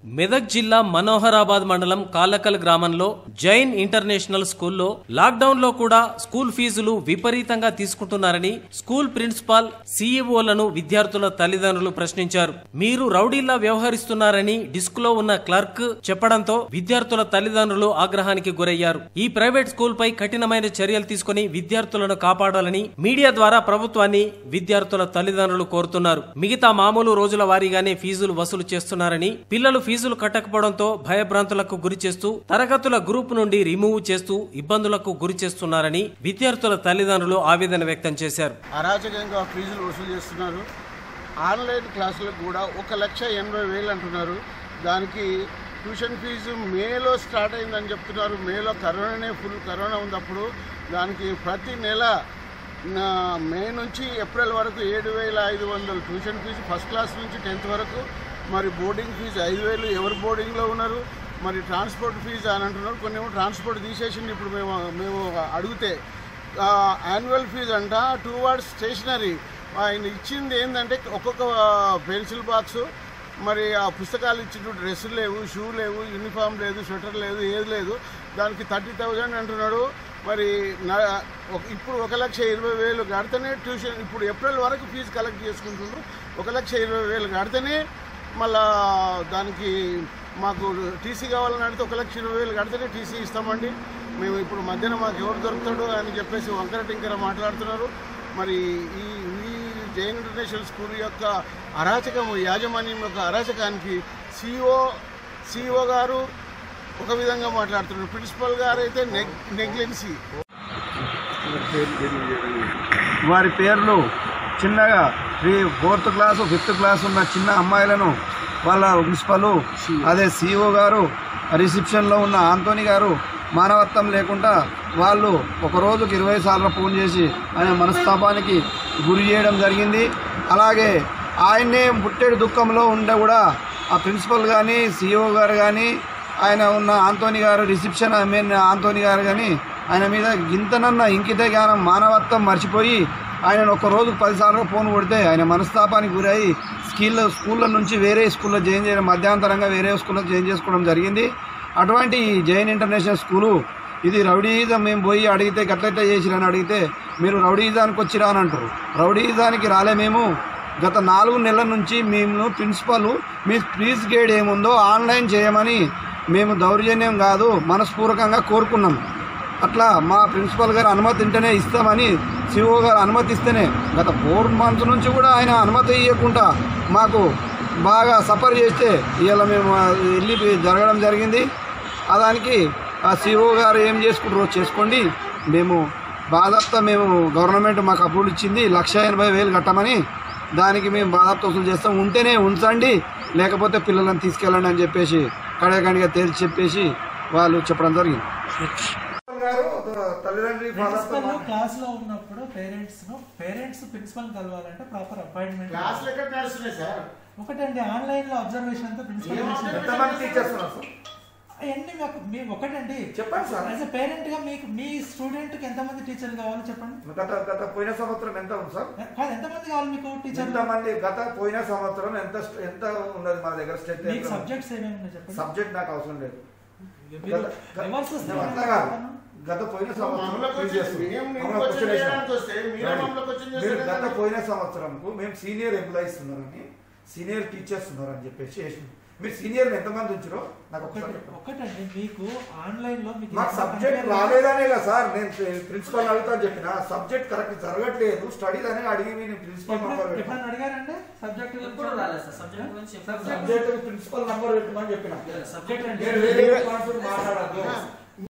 మెదక్ జిల్లా మనోహరాబాద్ మండలం కాలకల్ గ్రామంలో జైన్ ఇంటర్నేషనల్ స్కూల్లో లాక్డౌన్ లో కూడా స్కూల్ ఫీజులు విపరీతంగా తీసుకుంటున్నారని స్కూల్ ప్రిన్సిపాల్ సీఈఓలను విద్యార్థుల తల్లిదండ్రులు ప్రశ్నించారు మీరు రౌడీల్లా వ్యవహరిస్తున్నారని డిస్క్ లో ఉన్న క్లర్క్ చెప్పడంతో విద్యార్థుల తల్లిదండ్రులు ఆగ్రహానికి గురయ్యారు ఈ ప్రైవేట్ స్కూల్ పై కఠినమైన చర్యలు తీసుకుని విద్యార్థులను కాపాడాలని మీడియా ద్వారా ప్రభుత్వాన్ని విద్యార్థుల తల్లిదండ్రులు కోరుతున్నారు మిగతా మామూలు రోజుల వారీగానే ఫీజులు వసూలు చేస్తున్నారని పిల్లలు ఫీజులు కట్టకపోవడంతో భయభ్రాంతులకు గురి చేస్తూ తరగతుల గ్రూప్ నుండి రిమూవ్ చేస్తూ ఇబ్బందులకు గురి చేస్తున్నారని విద్యార్థుల తల్లిదండ్రులు ఆవేదన వ్యక్తం చేశారు అరాచకంగా ఫీజులు వసూలు చేస్తున్నారు ఆన్లైన్ క్లాసులకు కూడా ఒక లక్ష ఎనభై వేలు అంటున్నారు దానికి ట్యూషన్ ఫీజు మేలో స్టార్ట్ అయిందని చెప్తున్నారు మేలో కరోనానే ఫుల్ కరోనా ఉన్నప్పుడు దానికి ప్రతి నెల నా మే నుంచి ఏప్రిల్ వరకు ఏడు వేల ఐదు వందలు ట్యూషన్ ఫీజు ఫస్ట్ క్లాస్ నుంచి టెన్త్ వరకు మరి బోర్డింగ్ ఫీజు ఐదు వేలు ఎవరు బోర్డింగ్లో ఉన్నారు మరి ట్రాన్స్పోర్ట్ ఫీజు అని అంటున్నారు కొన్ని ఏమో ట్రాన్స్పోర్ట్ తీసేసింది ఇప్పుడు మేము మేము అడిగితే యాన్యువల్ ఫీజు అంట టూ వర్డ్స్ స్టేషనరీ ఆయన ఇచ్చింది ఏంటంటే ఒక్కొక్క పెన్సిల్ బాక్సు మరి ఆ పుస్తకాలు ఇచ్చిన డ్రెస్సులు లేవు షూ లేవు యూనిఫామ్ లేదు స్వెటర్ లేదు ఏది లేదు దానికి థర్టీ థౌజండ్ అంటున్నాడు మరి నా- ఒక- ఇప్పుడు ఒక లక్ష ఇరవై వేలు కడితేనే ట్యూషన్ ఇప్పుడు ఏప్రిల్ వరకు ఫీజు కలెక్ట్ చేసుకుంటుండ్రు ఒక లక్ష ఇరవై వేలు కడితేనే మళ్ళా దానికి మాకు టీసీ కావాలని అడిగితే ఒక లక్ష ఇరవై వేలు కడితేనే టీసీ ఇస్తామండి మేము ఇప్పుడు మధ్యాహ్నం మాకు ఎవరు దొరుకుతాడు అని చెప్పేసి వంకర టింకర మాట్లాడుతున్నారు మరి ఈ ఈ జైన్ ఇంటర్నేషనల్ స్కూల్ యొక్క అరాచకం యాజమాన్యం యొక్క అరాచకానికి సిఓ సిఓ గారు ఒక విధంగా మాట్లాడుతున్నారు ప్రిన్సిపల్ గారు అయితే నెగ్ నెగ్లెన్సీ వారి పేర్లు చిన్నగా three fourth class fifth class ఉన్న చిన్న అమ్మాయిలను వాళ్ళ ప్రిన్సిపల్ అదే సిఇఓ గారు రిసెప్షన్లో ఉన్న ఆంటోని గారు మానవత్వం లేకుండా వాళ్ళు ఒక రోజుకి ఇరవై సార్లు ఫోన్ చేసి ఆయన మనస్తాపానికి గురి చేయడం జరిగింది అలాగే ఆయన్నే పుట్టేడు దుఃఖంలో ఉండే కూడా ఆ ప్రిన్సిపల్ కానీ సిఇఓ గారు కానీ ఆయన ఉన్న ఆంటోని గారు రిసెప్షన్ మెయిన్ ఆంటోని గారు కానీ ఆయన మీద గింతనన్న ఇంకిత జ్ఞానం మానవత్వం మర్చిపోయి ఆయన ఒక రోజు పదిసార్లు ఫోన్ కొడితే ఆయన మనస్తాపానికి గురై స్కూల్ స్కూళ్ళ నుంచి వేరే స్కూల్లో జాయిన్ చేయడం మధ్యాంతరంగా వేరే స్కూల్లో జాయిన్ చేసుకోవడం జరిగింది అటువంటి ఈ జైన్ ఇంటర్నేషనల్ స్కూలు ఇది రౌడీయిజం మేము పోయి అడిగితే గట్లెట్లా చేసిరని అడిగితే మీరు రౌడీయిజానికి వచ్చిరా అని అంటారు రౌడీయిజానికి రాలే మేము గత నాలుగు నెలల నుంచి మేము ప్రిన్సిపల్ మీ ఫీజ్ గైడ్ ఏముందో ఆన్లైన్ చేయమని మేము దౌర్జన్యం కాదు మనస్పూర్వకంగా కోరుకున్నాం అట్లా మా ప్రిన్సిపల్ గారు అనుమతి ఉంటేనే ఇస్తామని సిఓ గారు అనుమతి ఇస్తేనే గత ఫోర్ మంత్స్ నుంచి కూడా ఆయన అనుమతి ఇవ్వకుండా మాకు బాగా సఫర్ చేస్తే ఇవాళ మేము ఆ వెళ్ళి జరగడం జరిగింది ఆ దానికి ఆ సిఓ గారు ఏం చేసుకుంటారో చేసుకోండి మేము బాధప్త మేము గవర్నమెంట్ మాకు అప్రూవల్ ఇచ్చింది లక్ష ఎనభై వేలు కట్టమని దానికి మేము బాధప్త వసూలు చేస్తాం ఉంటేనే ఉంచండి లేకపోతే పిల్లలను తీసుకెళ్ళండి అని చెప్పేసి కడగండిగా తేల్చి చెప్పేసి వాళ్ళు చెప్పడం జరిగింది తల్లిదండ్రి ప్రిన్సిపల్ క్లాస్ లో ఉన్నప్పుడు పేరెంట్స్ ను పేరెంట్స్ ప్రిన్సిపల్ కలవాలంటే ప్రాపర్ అపాయింట్మెంట్ క్లాసులు ఎక్కడ నడుస్తున్నాయి సార్ ఒకటండి ఆన్లైన్ లో అబ్జర్వేషన్ తో ప్రిన్సిపల్ ఎంతమంది టీచర్స్ ఉన్నారు సార్ అవన్నీ మాకు మీ ఒకటండి చెప్పండి సార్. యాజ్ పేరెంట్ గా మీకు మీ స్టూడెంట్ కి ఎంతమంది టీచర్లు కావాలి చెప్పండి గత గత పోయిన సంవత్సరం ఎంత ఉంది సార్ కాదు ఎంతమంది కావాలి మీకు టీచర్లు ఎంతమంది గత పోయిన సంవత్సరం ఎంత ఎంత ఉన్నది మన దగ్గర స్టేట్ మీకు సబ్జెక్ట్స్ ఏమేమి ఉన్నాయి చెప్పండి సబ్జెక్ట్ నాకు అవసరం లేదు మీరు గత- గత- రివర్స్ నేను అట్లా కాదు. గత పోయిన సంవత్సరం మమ్మల్ని మీరు చేస్తుంది. మేము మీకు మమ్మల్ని క్వశ్చన్ క్వశ్చన్ చేయడానికి వేసినాం. వస్తే మీరే మమ్మల్ని క్వశ్చన్ మీరు చేస్తారు గత కదా. పోయిన సంవత్సరంకు మేము సీనియర్ ఎంప్లాయీస్ ఉన్నారని సీనియర్ టీచర్స్ ఉన్నారని చెప్పేసి వేసినాం మీరు సీనియర్ ఎంతమంది ఉంచారో నాకు ఒకసారి ఒకటి చెప్పండి. ఒకటండి మీకు ఆన్లైన్ లో మీకు మాకు సబ్జెక్ట్ రాలేదనే కదా సార్ నేను ప్రిన్సిపల్ అడుగుతా చెప్పిన సబ్జెక్ట్ కరెక్ట్ జరగట్లేదు స్టడీస్ అని అడిగి నేను ప్రిన్సిపల్ నంబర్ ఎప్పుడు- పెట్టిన ఎప్పుడన్నా అడిగారండి సబ్జెక్ట్ ఎప్పుడు రాలేదు సార్ సబ్జెక్ట్ గురించి ఎప్పుడు సబ్జెక్ట్ సబ్జెక్ట్ ప్రిన్సిపల్ నంబర్ పెట్టమని చెప్పిన సబ్జెక్ట్ నేను వేరే మాట్లాడద్దు